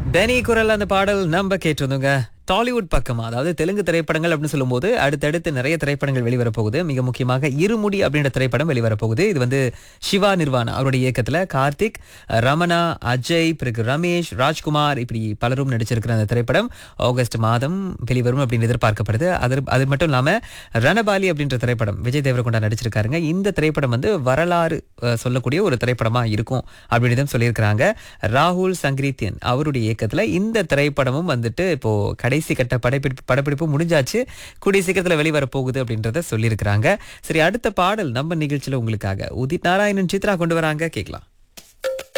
டெனி குரல் அந்த பாடல் நம்ம கேட்டிருந்தோங்க டாலிவுட் பக்கமா அதாவது தெலுங்கு திரைப்படங்கள் அப்படின்னு சொல்லும்போது அடுத்தடுத்து நிறைய திரைப்படங்கள் வெளிவரப் போகுது மிக முக்கியமாக இருமுடி அப்படின்ற திரைப்படம் வெளிவரப் போகுது இது வந்து சிவா நிர்வாணா அவருடைய இயக்கத்துல கார்த்திக் ரமணா அஜய் பிறகு ரமேஷ் ராஜ்குமார் இப்படி பலரும் நடிச்சிருக்கிற அந்த திரைப்படம் ஆகஸ்ட் மாதம் வெளிவரும் அப்படின்னு எதிர்பார்க்கப்படுது அது அது மட்டும் இல்லாம ரணபாலி அப்படின்ற திரைப்படம் விஜய் தேவரகொண்டா நடிச்சிருக்காருங்க இந்த திரைப்படம் வந்து வரலாறு அஹ், சொல்லக்கூடிய ஒரு திரைப்படமா இருக்கும் அப்படின்னு சொல்லியிருக்கிறாங்க ராகுல் சங்கரீத்தியன் அவருடைய இயக்கத்துல இந்த திரைப்படமும் வந்துட்டு இப்போ கடைசி கட்ட படப்பிடிப்பு படப்பிடிப்பு முடிஞ்சாச்சு கூடிய சீக்கிரத்துல வெளிவர போகுது அப்படின்றத சொல்லியிருக்கிறாங்க சரி அடுத்த பாடல் நம்ம நிகழ்ச்சியில உங்களுக்காக உதித் நாராயணன் சித்ரா கொண்டு வராங்க கேட்கலாம்